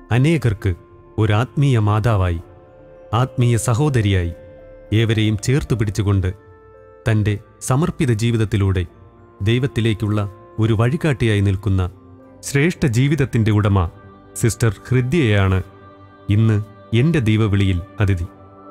അനേകർക്ക് ഒരു ആത്മീയ മാതാവായി ആത്മീയ സഹോദരിയായി ഏവരെയും ചേർത്തു പിടിച്ചുകൊണ്ട് തൻ്റെ സമർപ്പിത ജീവിതത്തിലൂടെ ദൈവത്തിലേക്കുള്ള ഒരു വഴികാട്ടിയായി നിൽക്കുന്ന ശ്രേഷ്ഠ ജീവിതത്തിൻ്റെ ഉടമ സിസ്റ്റർ ഹൃദ്യയാണ് ഇന്ന് എൻ്റെ ദൈവവിളിയിൽ അതിഥി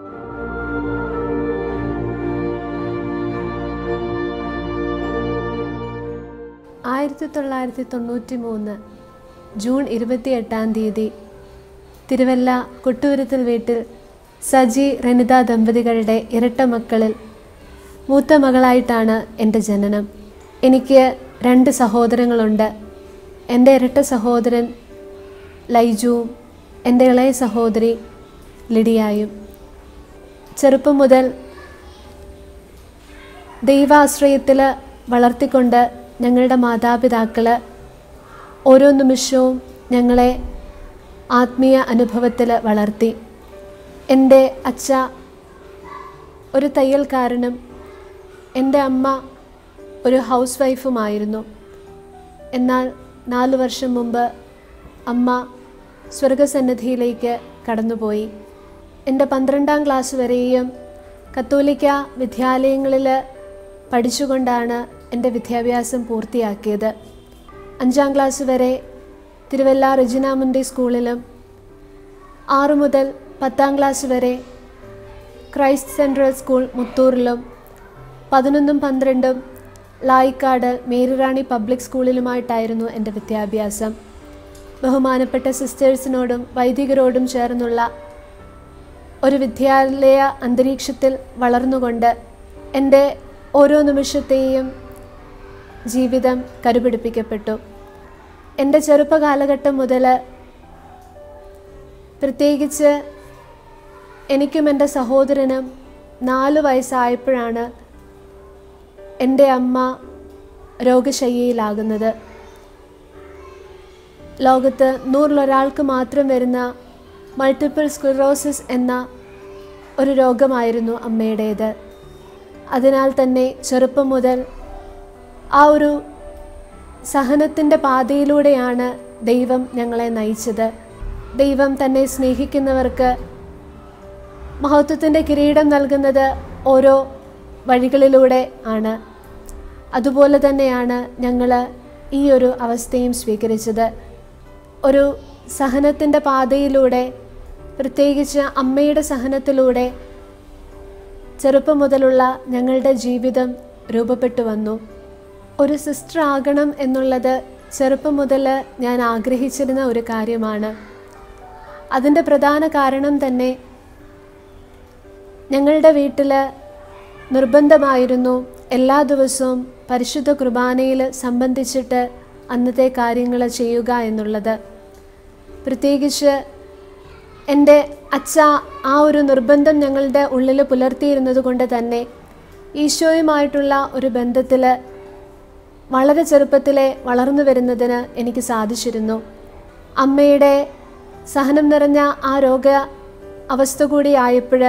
ആയിരത്തി തൊള്ളായിരത്തി തൊണ്ണൂറ്റി മൂന്ന് ജൂൺ ഇരുപത്തിയെട്ടാം തീയതി തിരുവല്ല കൊട്ടൂരത്തിൽ വീട്ടിൽ സജി റനിത ദമ്പതികളുടെ ഇരട്ട മക്കളിൽ മൂത്ത മകളായിട്ടാണ് എൻ്റെ ജനനം എനിക്ക് രണ്ട് സഹോദരങ്ങളുണ്ട് എൻ്റെ ഇരട്ട സഹോദരൻ ലൈജുവും എൻ്റെ ഇളയ സഹോദരി ലിഡിയായും ചെറുപ്പം മുതൽ ദൈവാശ്രയത്തിൽ വളർത്തിക്കൊണ്ട് ഞങ്ങളുടെ മാതാപിതാക്കൾ ഓരോ നിമിഷവും ഞങ്ങളെ ആത്മീയ അനുഭവത്തിൽ വളർത്തി എൻ്റെ അച്ഛ ഒരു തയ്യൽക്കാരനും എൻ്റെ അമ്മ ഒരു ഹൗസ് വൈഫുമായിരുന്നു എന്നാൽ നാല് വർഷം മുമ്പ് അമ്മ സ്വർഗസന്നിധിയിലേക്ക് കടന്നുപോയി എൻ്റെ പന്ത്രണ്ടാം ക്ലാസ് വരെയും കത്തോലിക്ക വിദ്യാലയങ്ങളിൽ പഠിച്ചുകൊണ്ടാണ് എൻ്റെ വിദ്യാഭ്യാസം പൂർത്തിയാക്കിയത് അഞ്ചാം ക്ലാസ് വരെ തിരുവല്ല റെജിന മുണ്ടി സ്കൂളിലും ആറു മുതൽ പത്താം ക്ലാസ് വരെ ക്രൈസ്റ്റ് സെൻട്രൽ സ്കൂൾ മുത്തൂറിലും പതിനൊന്നും പന്ത്രണ്ടും ലായിക്കാട് മേരിറാണി പബ്ലിക് സ്കൂളിലുമായിട്ടായിരുന്നു എൻ്റെ വിദ്യാഭ്യാസം ബഹുമാനപ്പെട്ട സിസ്റ്റേഴ്സിനോടും വൈദികരോടും ചേർന്നുള്ള ഒരു വിദ്യാലയ അന്തരീക്ഷത്തിൽ വളർന്നുകൊണ്ട് എൻ്റെ ഓരോ നിമിഷത്തെയും ജീവിതം കരുപിടിപ്പിക്കപ്പെട്ടു എൻ്റെ ചെറുപ്പകാലഘട്ടം മുതൽ പ്രത്യേകിച്ച് എനിക്കും എൻ്റെ സഹോദരനും നാല് വയസ്സായപ്പോഴാണ് എൻ്റെ അമ്മ രോഗശയ്യയിലാകുന്നത് ലോകത്ത് നൂറിലൊരാൾക്ക് മാത്രം വരുന്ന മൾട്ടിപ്പിൾ സ്ക്ലിറോസിസ് എന്ന ഒരു രോഗമായിരുന്നു അമ്മയുടേത് അതിനാൽ തന്നെ ചെറുപ്പം മുതൽ ആ ഒരു സഹനത്തിൻ്റെ പാതയിലൂടെയാണ് ദൈവം ഞങ്ങളെ നയിച്ചത് ദൈവം തന്നെ സ്നേഹിക്കുന്നവർക്ക് മഹത്വത്തിൻ്റെ കിരീടം നൽകുന്നത് ഓരോ വഴികളിലൂടെ ആണ് അതുപോലെ തന്നെയാണ് ഞങ്ങൾ ഈ ഒരു അവസ്ഥയും സ്വീകരിച്ചത് ഒരു സഹനത്തിൻ്റെ പാതയിലൂടെ പ്രത്യേകിച്ച് അമ്മയുടെ സഹനത്തിലൂടെ ചെറുപ്പം മുതലുള്ള ഞങ്ങളുടെ ജീവിതം രൂപപ്പെട്ടു വന്നു ഒരു സിസ്റ്റർ ആകണം എന്നുള്ളത് ചെറുപ്പം മുതൽ ഞാൻ ആഗ്രഹിച്ചിരുന്ന ഒരു കാര്യമാണ് അതിൻ്റെ പ്രധാന കാരണം തന്നെ ഞങ്ങളുടെ വീട്ടിൽ നിർബന്ധമായിരുന്നു എല്ലാ ദിവസവും പരിശുദ്ധ കുർബാനയിൽ സംബന്ധിച്ചിട്ട് അന്നത്തെ കാര്യങ്ങൾ ചെയ്യുക എന്നുള്ളത് പ്രത്യേകിച്ച് എൻ്റെ അച്ഛ ആ ഒരു നിർബന്ധം ഞങ്ങളുടെ ഉള്ളിൽ പുലർത്തിയിരുന്നത് കൊണ്ട് തന്നെ ഈശോയുമായിട്ടുള്ള ഒരു ബന്ധത്തിൽ വളരെ ചെറുപ്പത്തിലെ വളർന്നു വരുന്നതിന് എനിക്ക് സാധിച്ചിരുന്നു അമ്മയുടെ സഹനം നിറഞ്ഞ ആ രോഗ അവസ്ഥ കൂടി ആയപ്പോൾ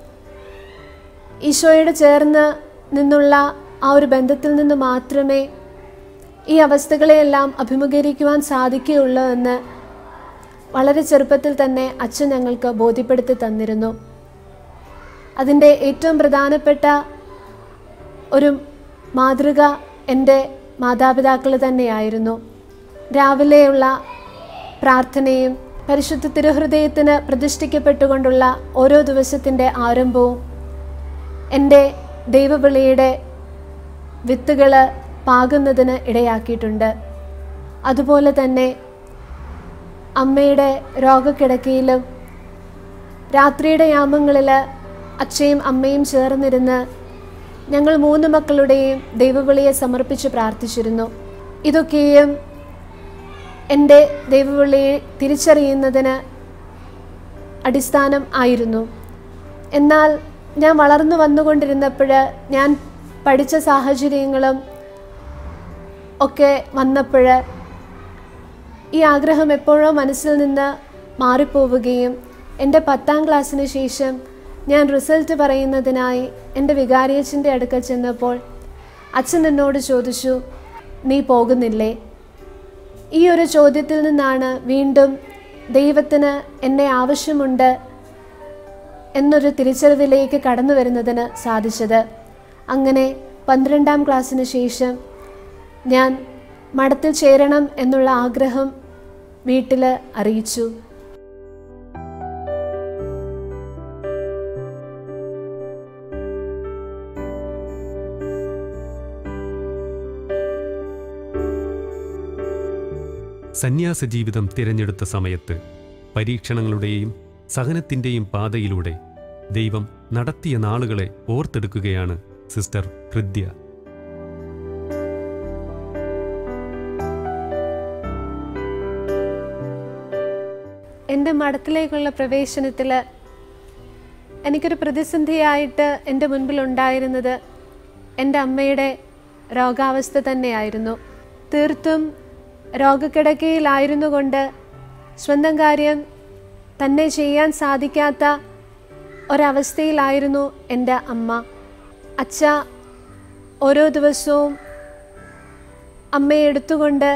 ഈശോയോട് ചേർന്ന് നിന്നുള്ള ആ ഒരു ബന്ധത്തിൽ നിന്ന് മാത്രമേ ഈ അവസ്ഥകളെയെല്ലാം അഭിമുഖീകരിക്കുവാൻ സാധിക്കുകയുള്ളൂ എന്ന് വളരെ ചെറുപ്പത്തിൽ തന്നെ അച്ഛൻ ഞങ്ങൾക്ക് ബോധ്യപ്പെടുത്തി തന്നിരുന്നു അതിൻ്റെ ഏറ്റവും പ്രധാനപ്പെട്ട ഒരു മാതൃക എൻ്റെ മാതാപിതാക്കൾ തന്നെയായിരുന്നു രാവിലെയുള്ള പ്രാർത്ഥനയും പരിശുദ്ധ തിരുഹൃദയത്തിന് പ്രതിഷ്ഠിക്കപ്പെട്ടുകൊണ്ടുള്ള ഓരോ ദിവസത്തിൻ്റെ ആരംഭവും എൻ്റെ ദൈവവിളിയുടെ വിത്തുകൾ പാകുന്നതിന് ഇടയാക്കിയിട്ടുണ്ട് അതുപോലെ തന്നെ അമ്മയുടെ രോഗക്കിടക്കയിലും രാത്രിയുടെ യാമങ്ങളിൽ അച്ഛയും അമ്മയും ചേർന്നിരുന്ന് ഞങ്ങൾ മൂന്ന് മക്കളുടെയും ദൈവവിളിയെ സമർപ്പിച്ച് പ്രാർത്ഥിച്ചിരുന്നു ഇതൊക്കെയും എൻ്റെ ദൈവവിളിയെ തിരിച്ചറിയുന്നതിന് അടിസ്ഥാനം ആയിരുന്നു എന്നാൽ ഞാൻ വളർന്നു വന്നുകൊണ്ടിരുന്നപ്പോൾ ഞാൻ പഠിച്ച സാഹചര്യങ്ങളും ഒക്കെ വന്നപ്പോൾ ഈ ആഗ്രഹം എപ്പോഴോ മനസ്സിൽ നിന്ന് മാറിപ്പോവുകയും എൻ്റെ പത്താം ക്ലാസ്സിന് ശേഷം ഞാൻ റിസൾട്ട് പറയുന്നതിനായി എൻ്റെ വികാരിയച്ഛൻ്റെ അടുക്കൽ ചെന്നപ്പോൾ അച്ഛൻ എന്നോട് ചോദിച്ചു നീ പോകുന്നില്ലേ ഈ ഒരു ചോദ്യത്തിൽ നിന്നാണ് വീണ്ടും ദൈവത്തിന് എന്നെ ആവശ്യമുണ്ട് എന്നൊരു തിരിച്ചറിവിലേക്ക് കടന്നു വരുന്നതിന് സാധിച്ചത് അങ്ങനെ പന്ത്രണ്ടാം ക്ലാസ്സിന് ശേഷം ഞാൻ മഠത്തിൽ ചേരണം എന്നുള്ള ആഗ്രഹം വീട്ടിൽ അറിയിച്ചു സന്യാസ ജീവിതം തിരഞ്ഞെടുത്ത സമയത്ത് പരീക്ഷണങ്ങളുടെയും സഹനത്തിൻ്റെയും പാതയിലൂടെ ദൈവം നടത്തിയ നാളുകളെ ഓർത്തെടുക്കുകയാണ് സിസ്റ്റർ ഹൃദ്യ എൻ്റെ മഠത്തിലേക്കുള്ള പ്രവേശനത്തിൽ എനിക്കൊരു പ്രതിസന്ധിയായിട്ട് എൻ്റെ മുൻപിൽ ഉണ്ടായിരുന്നത് എൻ്റെ അമ്മയുടെ രോഗാവസ്ഥ തന്നെയായിരുന്നു തീർത്തും രോഗക്കിടക്കയിലായിരുന്നു കൊണ്ട് സ്വന്തം കാര്യം തന്നെ ചെയ്യാൻ സാധിക്കാത്ത ഒരവസ്ഥയിലായിരുന്നു എൻ്റെ അമ്മ അച്ഛ ഓരോ ദിവസവും അമ്മയെ എടുത്തുകൊണ്ട്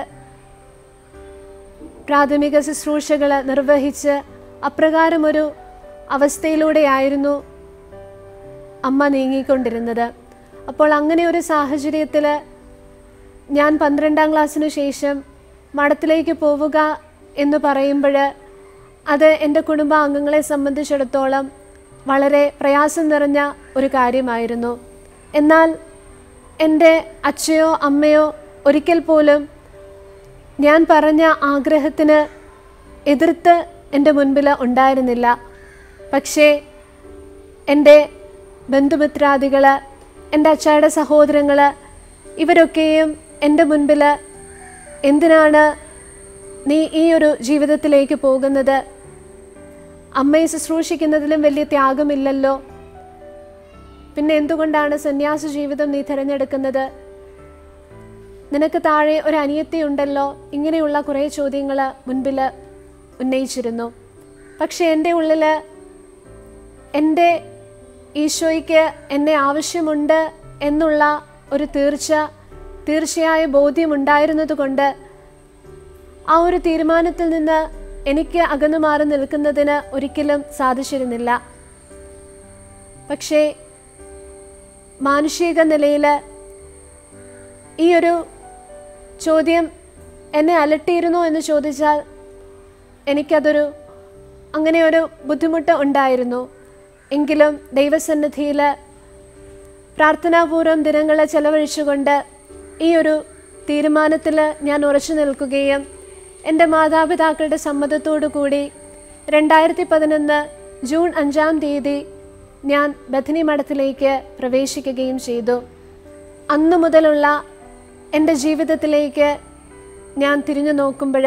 പ്രാഥമിക ശുശ്രൂഷകൾ നിർവഹിച്ച് അപ്രകാരമൊരു അവസ്ഥയിലൂടെയായിരുന്നു അമ്മ നീങ്ങിക്കൊണ്ടിരുന്നത് അപ്പോൾ അങ്ങനെ ഒരു സാഹചര്യത്തിൽ ഞാൻ പന്ത്രണ്ടാം ക്ലാസ്സിനു ശേഷം മഠത്തിലേക്ക് പോവുക എന്ന് പറയുമ്പോൾ അത് എൻ്റെ കുടുംബാംഗങ്ങളെ സംബന്ധിച്ചിടത്തോളം വളരെ പ്രയാസം നിറഞ്ഞ ഒരു കാര്യമായിരുന്നു എന്നാൽ എൻ്റെ അച്ഛയോ അമ്മയോ ഒരിക്കൽ പോലും ഞാൻ പറഞ്ഞ ആഗ്രഹത്തിന് എതിർത്ത് എൻ്റെ മുൻപിൽ ഉണ്ടായിരുന്നില്ല പക്ഷേ എൻ്റെ ബന്ധുമിത്രാദികൾ എൻ്റെ അച്ചായുടെ സഹോദരങ്ങൾ ഇവരൊക്കെയും എൻ്റെ മുൻപിൽ എന്തിനാണ് നീ ഈ ഒരു ജീവിതത്തിലേക്ക് പോകുന്നത് അമ്മയെ ശുശ്രൂഷിക്കുന്നതിലും വലിയ ത്യാഗമില്ലല്ലോ പിന്നെ എന്തുകൊണ്ടാണ് സന്യാസ ജീവിതം നീ തിരഞ്ഞെടുക്കുന്നത് നിനക്ക് താഴെ ഒരു അനിയത്തി ഉണ്ടല്ലോ ഇങ്ങനെയുള്ള കുറേ ചോദ്യങ്ങൾ മുൻപിൽ ഉന്നയിച്ചിരുന്നു പക്ഷെ എൻ്റെ ഉള്ളിൽ എൻ്റെ ഈശോയ്ക്ക് എന്നെ ആവശ്യമുണ്ട് എന്നുള്ള ഒരു തീർച്ച തീർച്ചയായ ബോധ്യമുണ്ടായിരുന്നത് കൊണ്ട് ആ ഒരു തീരുമാനത്തിൽ നിന്ന് എനിക്ക് അകന്നു മാറി നിൽക്കുന്നതിന് ഒരിക്കലും സാധിച്ചിരുന്നില്ല പക്ഷേ മാനുഷിക നിലയിൽ ഈ ഒരു ചോദ്യം എന്നെ അലട്ടിയിരുന്നോ എന്ന് ചോദിച്ചാൽ എനിക്കതൊരു അങ്ങനെ ഒരു ബുദ്ധിമുട്ട് ഉണ്ടായിരുന്നു എങ്കിലും ദൈവസന്നിധിയിൽ പ്രാർത്ഥനാപൂർവ്വം ദിനങ്ങളെ ചെലവഴിച്ചുകൊണ്ട് ഈ ഒരു തീരുമാനത്തിൽ ഞാൻ ഉറച്ചു നിൽക്കുകയും എൻ്റെ മാതാപിതാക്കളുടെ സമ്മതത്തോടു കൂടി രണ്ടായിരത്തി പതിനൊന്ന് ജൂൺ അഞ്ചാം തീയതി ഞാൻ ബഥനി മഠത്തിലേക്ക് പ്രവേശിക്കുകയും ചെയ്തു അന്നു മുതലുള്ള എൻ്റെ ജീവിതത്തിലേക്ക് ഞാൻ തിരിഞ്ഞു നോക്കുമ്പോൾ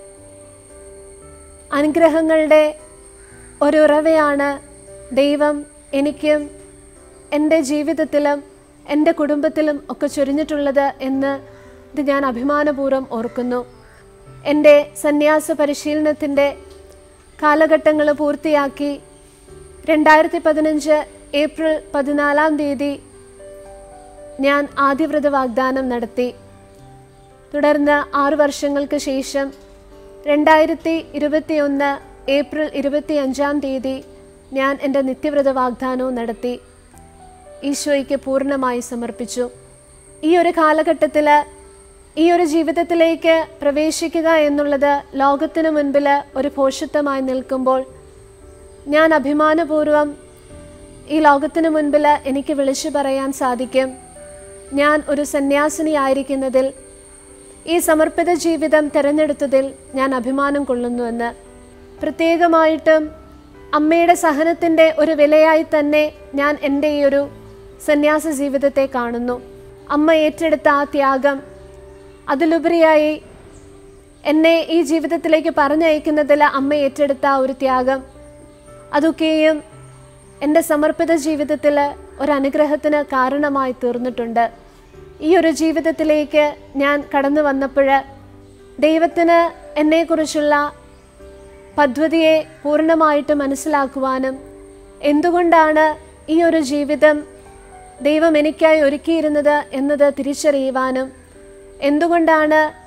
അനുഗ്രഹങ്ങളുടെ ഒരു ഉറവയാണ് ദൈവം എനിക്കും എൻ്റെ ജീവിതത്തിലും എൻ്റെ കുടുംബത്തിലും ഒക്കെ ചൊരിഞ്ഞിട്ടുള്ളത് എന്ന് ഇത് ഞാൻ അഭിമാനപൂർവ്വം ഓർക്കുന്നു എൻ്റെ സന്യാസ പരിശീലനത്തിൻ്റെ കാലഘട്ടങ്ങൾ പൂർത്തിയാക്കി രണ്ടായിരത്തി പതിനഞ്ച് ഏപ്രിൽ പതിനാലാം തീയതി ഞാൻ ആദ്യവ്രത വാഗ്ദാനം നടത്തി തുടർന്ന് ആറു വർഷങ്ങൾക്ക് ശേഷം രണ്ടായിരത്തി ഇരുപത്തിയൊന്ന് ഏപ്രിൽ ഇരുപത്തി അഞ്ചാം തീയതി ഞാൻ എൻ്റെ നിത്യവ്രത വാഗ്ദാനവും നടത്തി ഈശോയ്ക്ക് പൂർണ്ണമായി സമർപ്പിച്ചു ഈ ഒരു കാലഘട്ടത്തിൽ ഈ ഒരു ജീവിതത്തിലേക്ക് പ്രവേശിക്കുക എന്നുള്ളത് ലോകത്തിനു മുൻപിൽ ഒരു ഭോഷത്വമായി നിൽക്കുമ്പോൾ ഞാൻ അഭിമാനപൂർവം ഈ ലോകത്തിനു മുൻപിൽ എനിക്ക് വിളിച്ചു പറയാൻ സാധിക്കും ഞാൻ ഒരു സന്യാസിനി ആയിരിക്കുന്നതിൽ ഈ സമർപ്പിത ജീവിതം തിരഞ്ഞെടുത്തതിൽ ഞാൻ അഭിമാനം കൊള്ളുന്നുവെന്ന് പ്രത്യേകമായിട്ടും അമ്മയുടെ സഹനത്തിൻ്റെ ഒരു വിലയായി തന്നെ ഞാൻ എൻ്റെ ഈ ഒരു സന്യാസ ജീവിതത്തെ കാണുന്നു അമ്മ ഏറ്റെടുത്ത ആ ത്യാഗം അതിലുപരിയായി എന്നെ ഈ ജീവിതത്തിലേക്ക് പറഞ്ഞയക്കുന്നതിൽ അമ്മ ഏറ്റെടുത്ത ആ ഒരു ത്യാഗം അതൊക്കെയും എൻ്റെ സമർപ്പിത ജീവിതത്തിൽ ഒരു അനുഗ്രഹത്തിന് കാരണമായി തീർന്നിട്ടുണ്ട് ഈ ഒരു ജീവിതത്തിലേക്ക് ഞാൻ കടന്നു വന്നപ്പോൾ ദൈവത്തിന് എന്നെക്കുറിച്ചുള്ള പദ്ധതിയെ പൂർണ്ണമായിട്ട് മനസ്സിലാക്കുവാനും എന്തുകൊണ്ടാണ് ഈ ഒരു ജീവിതം ദൈവം എനിക്കായി ഒരുക്കിയിരുന്നത് എന്നത് തിരിച്ചറിയുവാനും എന്തുകൊണ്ടാണ്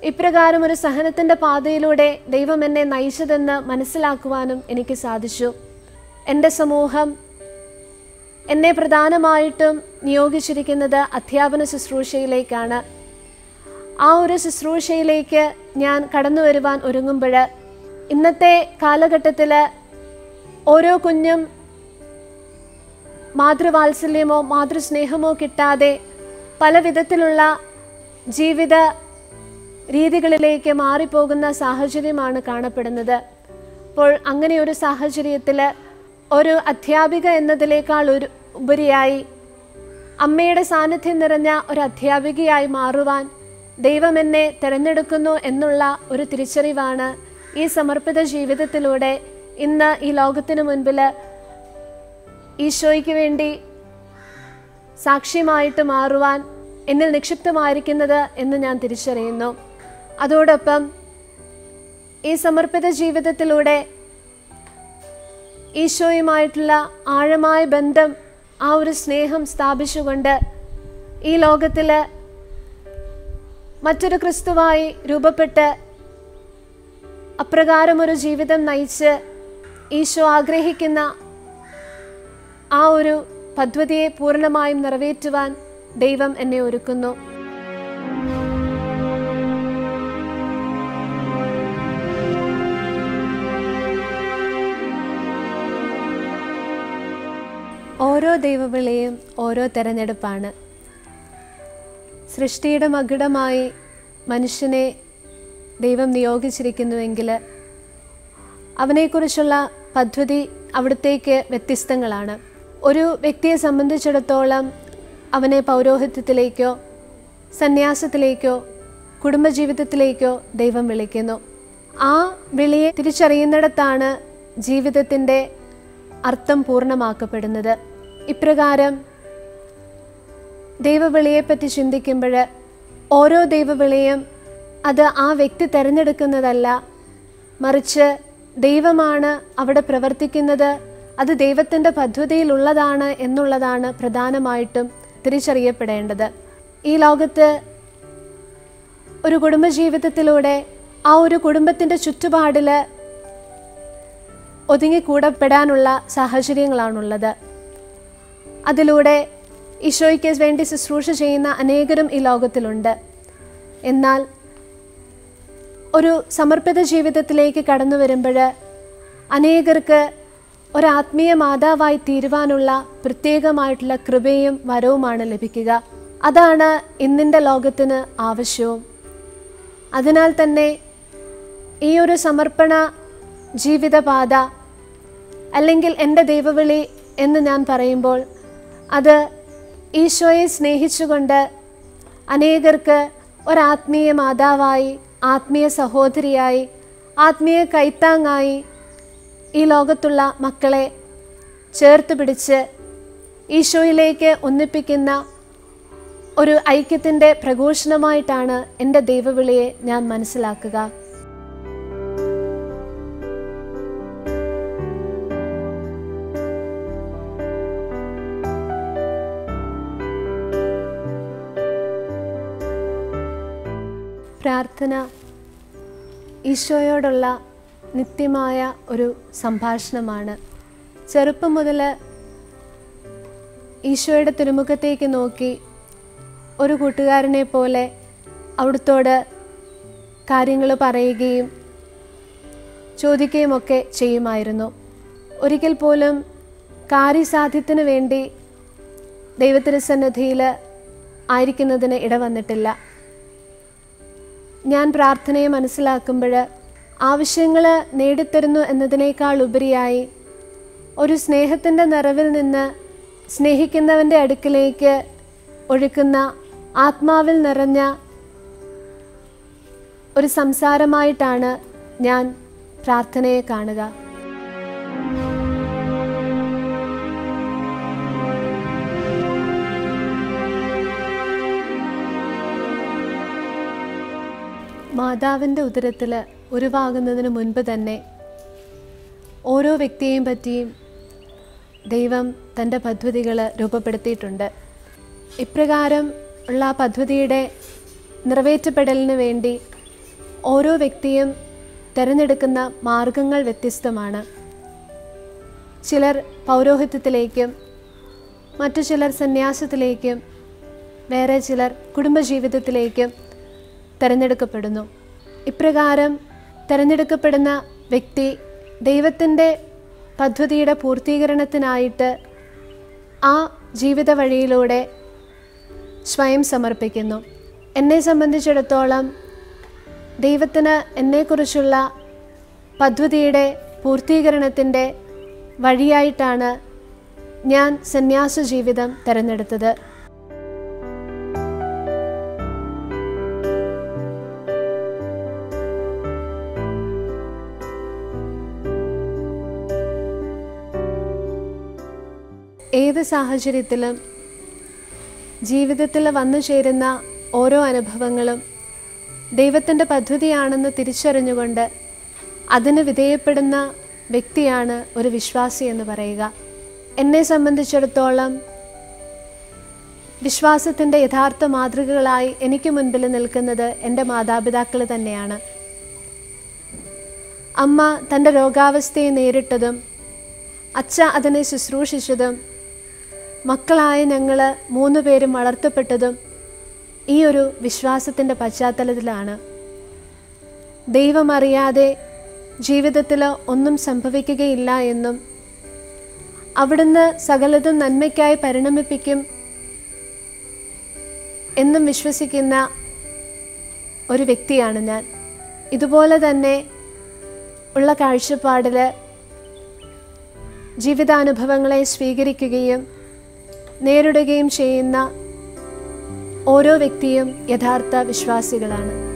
ഇപ്രകാരം ഒരു സഹനത്തിൻ്റെ പാതയിലൂടെ ദൈവം എന്നെ നയിച്ചതെന്ന് മനസ്സിലാക്കുവാനും എനിക്ക് സാധിച്ചു എൻ്റെ സമൂഹം എന്നെ പ്രധാനമായിട്ടും നിയോഗിച്ചിരിക്കുന്നത് അധ്യാപന ശുശ്രൂഷയിലേക്കാണ് ആ ഒരു ശുശ്രൂഷയിലേക്ക് ഞാൻ കടന്നു വരുവാൻ ഒരുങ്ങുമ്പോൾ ഇന്നത്തെ കാലഘട്ടത്തിൽ ഓരോ കുഞ്ഞും മാതൃവാത്സല്യമോ മാതൃസ്നേഹമോ കിട്ടാതെ പല വിധത്തിലുള്ള ജീവിത രീതികളിലേക്ക് മാറിപ്പോകുന്ന സാഹചര്യമാണ് കാണപ്പെടുന്നത് അപ്പോൾ അങ്ങനെ ഒരു സാഹചര്യത്തിൽ ഒരു അധ്യാപിക എന്നതിനേക്കാൾ ഒരു ഉപരിയായി അമ്മയുടെ സാന്നിധ്യം നിറഞ്ഞ ഒരു അധ്യാപികയായി മാറുവാൻ ദൈവം എന്നെ തിരഞ്ഞെടുക്കുന്നു എന്നുള്ള ഒരു തിരിച്ചറിവാണ് ഈ സമർപ്പിത ജീവിതത്തിലൂടെ ഇന്ന് ഈ ലോകത്തിന് മുൻപിൽ ഈശോയ്ക്ക് വേണ്ടി സാക്ഷ്യമായിട്ട് മാറുവാൻ എന്നിൽ നിക്ഷിപ്തമായിരിക്കുന്നത് എന്ന് ഞാൻ തിരിച്ചറിയുന്നു അതോടൊപ്പം ഈ സമർപ്പിത ജീവിതത്തിലൂടെ ഈശോയുമായിട്ടുള്ള ആഴമായ ബന്ധം ആ ഒരു സ്നേഹം സ്ഥാപിച്ചുകൊണ്ട് ഈ ലോകത്തിൽ മറ്റൊരു ക്രിസ്തുവായി രൂപപ്പെട്ട് അപ്രകാരം ഒരു ജീവിതം നയിച്ച് ഈശോ ആഗ്രഹിക്കുന്ന ആ ഒരു പദ്ധതിയെ പൂർണ്ണമായും നിറവേറ്റുവാൻ ദൈവം എന്നെ ഒരുക്കുന്നു ഓരോ ദൈവവിളിയും ഓരോ തെരഞ്ഞെടുപ്പാണ് സൃഷ്ടിയുടെ മകുടമായി മനുഷ്യനെ ദൈവം നിയോഗിച്ചിരിക്കുന്നുവെങ്കിൽ അവനെക്കുറിച്ചുള്ള പദ്ധതി അവിടത്തേക്ക് വ്യത്യസ്തങ്ങളാണ് ഒരു വ്യക്തിയെ സംബന്ധിച്ചിടത്തോളം അവനെ പൗരോഹിത്യത്തിലേക്കോ സന്യാസത്തിലേക്കോ കുടുംബജീവിതത്തിലേക്കോ ദൈവം വിളിക്കുന്നു ആ വിളിയെ തിരിച്ചറിയുന്നിടത്താണ് ജീവിതത്തിൻ്റെ അർത്ഥം പൂർണ്ണമാക്കപ്പെടുന്നത് ഇപ്രകാരം ദൈവവിളിയെപ്പറ്റി ചിന്തിക്കുമ്പോൾ ഓരോ ദൈവവിളിയും അത് ആ വ്യക്തി തിരഞ്ഞെടുക്കുന്നതല്ല മറിച്ച് ദൈവമാണ് അവിടെ പ്രവർത്തിക്കുന്നത് അത് ദൈവത്തിൻ്റെ പദ്ധതിയിലുള്ളതാണ് എന്നുള്ളതാണ് പ്രധാനമായിട്ടും തിരിച്ചറിയപ്പെടേണ്ടത് ഈ ലോകത്ത് ഒരു കുടുംബജീവിതത്തിലൂടെ ആ ഒരു കുടുംബത്തിൻ്റെ ചുറ്റുപാടിൽ ഒതുങ്ങിക്കൂടപ്പെടാനുള്ള സാഹചര്യങ്ങളാണുള്ളത് അതിലൂടെ ഈശോയ്ക്ക് വേണ്ടി ശുശ്രൂഷ ചെയ്യുന്ന അനേകരും ഈ ലോകത്തിലുണ്ട് എന്നാൽ ഒരു സമർപ്പിത ജീവിതത്തിലേക്ക് കടന്നു വരുമ്പോൾ അനേകർക്ക് ഒരു ആത്മീയ മാതാവായി തീരുവാനുള്ള പ്രത്യേകമായിട്ടുള്ള കൃപയും വരവുമാണ് ലഭിക്കുക അതാണ് ഇന്നിൻ്റെ ലോകത്തിന് ആവശ്യവും അതിനാൽ തന്നെ ഈ ഒരു സമർപ്പണ ജീവിതപാത അല്ലെങ്കിൽ എൻ്റെ ദൈവവിളി എന്ന് ഞാൻ പറയുമ്പോൾ അത് ഈശോയെ സ്നേഹിച്ചുകൊണ്ട് അനേകർക്ക് ഒരാത്മീയ മാതാവായി ആത്മീയ സഹോദരിയായി ആത്മീയ കൈത്താങ്ങായി ഈ ലോകത്തുള്ള മക്കളെ ചേർത്ത് പിടിച്ച് ഈശോയിലേക്ക് ഒന്നിപ്പിക്കുന്ന ഒരു ഐക്യത്തിൻ്റെ പ്രഘോഷണമായിട്ടാണ് എൻ്റെ ദൈവവിളിയെ ഞാൻ മനസ്സിലാക്കുക പ്രാർത്ഥന ഈശോയോടുള്ള നിത്യമായ ഒരു സംഭാഷണമാണ് ചെറുപ്പം മുതൽ ഈശോയുടെ തിരുമുഖത്തേക്ക് നോക്കി ഒരു കൂട്ടുകാരനെ പോലെ അവിടുത്തോട് കാര്യങ്ങൾ പറയുകയും ചോദിക്കുകയും ഒക്കെ ചെയ്യുമായിരുന്നു ഒരിക്കൽ പോലും കാര്യസാധ്യത്തിന് വേണ്ടി ദൈവത്തിരുസന്നിധിയിൽ ആയിരിക്കുന്നതിന് ഇടവന്നിട്ടില്ല ഞാൻ പ്രാർത്ഥനയെ മനസ്സിലാക്കുമ്പോൾ ആവശ്യങ്ങൾ നേടിത്തരുന്നു എന്നതിനേക്കാൾ ഉപരിയായി ഒരു സ്നേഹത്തിൻ്റെ നിറവിൽ നിന്ന് സ്നേഹിക്കുന്നവൻ്റെ അടുക്കിലേക്ക് ഒഴുക്കുന്ന ആത്മാവിൽ നിറഞ്ഞ ഒരു സംസാരമായിട്ടാണ് ഞാൻ പ്രാർത്ഥനയെ കാണുക മാതാവിൻ്റെ ഉദരത്തിൽ ഉരുവാകുന്നതിന് മുൻപ് തന്നെ ഓരോ വ്യക്തിയെയും പറ്റിയും ദൈവം തൻ്റെ പദ്ധതികൾ രൂപപ്പെടുത്തിയിട്ടുണ്ട് ഇപ്രകാരം ഉള്ള ആ പദ്ധതിയുടെ നിറവേറ്റപ്പെടലിന് വേണ്ടി ഓരോ വ്യക്തിയും തിരഞ്ഞെടുക്കുന്ന മാർഗങ്ങൾ വ്യത്യസ്തമാണ് ചിലർ പൗരോഹിത്യത്തിലേക്കും മറ്റു ചിലർ സന്യാസത്തിലേക്കും വേറെ ചിലർ കുടുംബജീവിതത്തിലേക്കും തിരഞ്ഞെടുക്കപ്പെടുന്നു ഇപ്രകാരം തിരഞ്ഞെടുക്കപ്പെടുന്ന വ്യക്തി ദൈവത്തിൻ്റെ പദ്ധതിയുടെ പൂർത്തീകരണത്തിനായിട്ട് ആ ജീവിത വഴിയിലൂടെ സ്വയം സമർപ്പിക്കുന്നു എന്നെ സംബന്ധിച്ചിടത്തോളം ദൈവത്തിന് എന്നെക്കുറിച്ചുള്ള പദ്ധതിയുടെ പൂർത്തീകരണത്തിൻ്റെ വഴിയായിട്ടാണ് ഞാൻ സന്യാസ ജീവിതം തിരഞ്ഞെടുത്തത് ഏത് സാഹചര്യത്തിലും ജീവിതത്തിൽ വന്നു ചേരുന്ന ഓരോ അനുഭവങ്ങളും ദൈവത്തിൻ്റെ പദ്ധതിയാണെന്ന് തിരിച്ചറിഞ്ഞുകൊണ്ട് അതിന് വിധേയപ്പെടുന്ന വ്യക്തിയാണ് ഒരു വിശ്വാസി എന്ന് പറയുക എന്നെ സംബന്ധിച്ചിടത്തോളം വിശ്വാസത്തിൻ്റെ യഥാർത്ഥ മാതൃകകളായി എനിക്ക് മുൻപിൽ നിൽക്കുന്നത് എൻ്റെ മാതാപിതാക്കൾ തന്നെയാണ് അമ്മ തൻ്റെ രോഗാവസ്ഥയെ നേരിട്ടതും അച്ഛ അതിനെ ശുശ്രൂഷിച്ചതും മക്കളായ ഞങ്ങൾ മൂന്ന് പേരും വളർത്തപ്പെട്ടതും ഈ ഒരു വിശ്വാസത്തിൻ്റെ പശ്ചാത്തലത്തിലാണ് ദൈവം അറിയാതെ ജീവിതത്തിൽ ഒന്നും സംഭവിക്കുകയില്ല എന്നും അവിടുന്ന് സകലതും നന്മയ്ക്കായി പരിണമിപ്പിക്കും എന്നും വിശ്വസിക്കുന്ന ഒരു വ്യക്തിയാണ് ഞാൻ ഇതുപോലെ തന്നെ ഉള്ള കാഴ്ചപ്പാടിൽ ജീവിതാനുഭവങ്ങളെ സ്വീകരിക്കുകയും നേരിടുകയും ചെയ്യുന്ന ഓരോ വ്യക്തിയും യഥാർത്ഥ വിശ്വാസികളാണ്